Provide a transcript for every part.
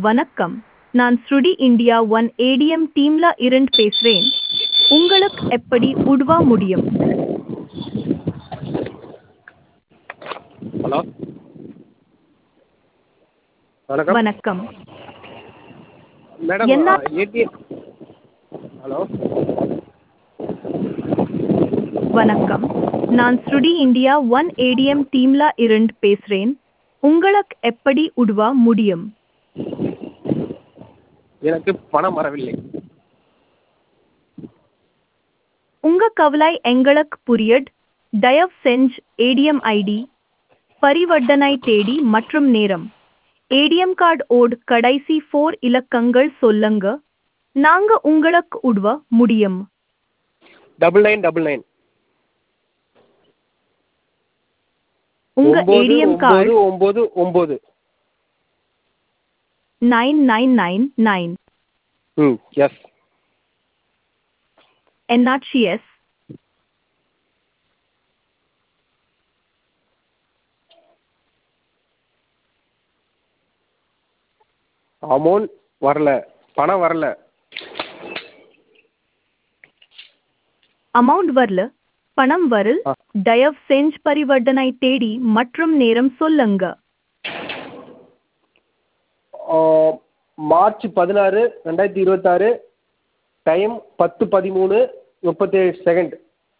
வணக்கம் நான் ஸ்ருடி இந்தியா ஒன் ஏடிஎம் டீம்ல இருந்து பேசுறேன் உங்களுக்கு எப்படி உதவ முடியும் ஹலோ வணக்கம் வணக்கம் மேடம் என்ன- ஏடிஎம் ஹலோ வணக்கம் நான் ஸ்ருடி இந்தியா ஒன் ஏடிஎம் டீம்ல இருந்து பேசுறேன் உங்களுக்கு எப்படி உதவ முடியும் எனக்கு பணம் வரவில்லை உங்க கவலை எங்களுக்கு புரியட் தயவு செஞ்சு ஏடிஎம் ஐடி பரிவர்த்தனை தேதி மற்றும் நேரம் ஏடிஎம் கார்டு ஓட் கடைசி ஃபோர் இலக்கங்கள் சொல்லுங்க நாங்க உங்களுக்கு உதவ முடியும் டபுள் நைன் டபுள் நைன் உங்க ஒம்பது ஏடிஎம் ஒம்பது கார்டு ஒம்பது ஒம்பது நைன் நைன் நைன் நைன் ம் எஸ் என்ஆர்சிஎஸ் அமௌண்ட் வரல பணம் வரல அமௌண்ட் வரல பணம் வரல் ஆ. தயவு செஞ்சு பரிவர்த்தனை தேதி மற்றும் நேரம் சொல்லுங்க ஆ, மார்ச் பதினாறு ரெண்டாயிரத்தி இருபத்தாறு டைம் பத்து பதிமூணு முப்பத்தேழு செகண்ட்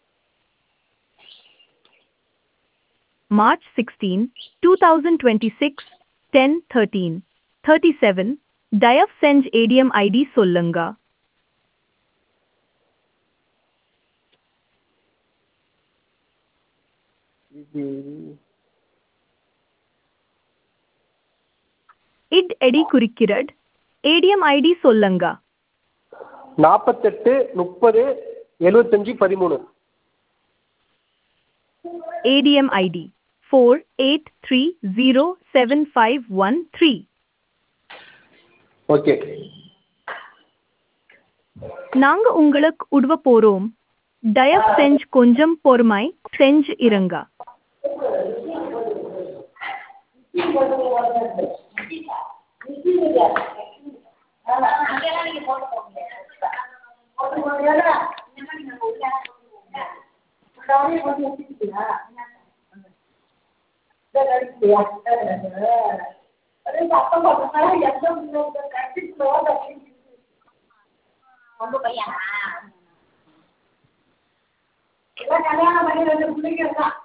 March 16, 2026, 10:13, 37, தயவு செஞ்சு ஏடிஎம் ஐடி சொல்லுங்க இட் எடி குறிக்கிறது ஏடிஎம் ஐடி சொல்லுங்க நாற்பத்தெட்டு முப்பது எழுபத்தஞ்சி பதிமூணு ADM ID four eight three zero seven five one three. Okay நாங்க உங்களுக்கு உதவ போறோம் தயவு செஞ்சு கொஞ்சம் பொறுமை செஞ்சு இருங்க ஒன்று பையனா எல்லாம் கல்யாணம் பண்ணி ரெண்டு பிள்ளைங்க இருக்கான்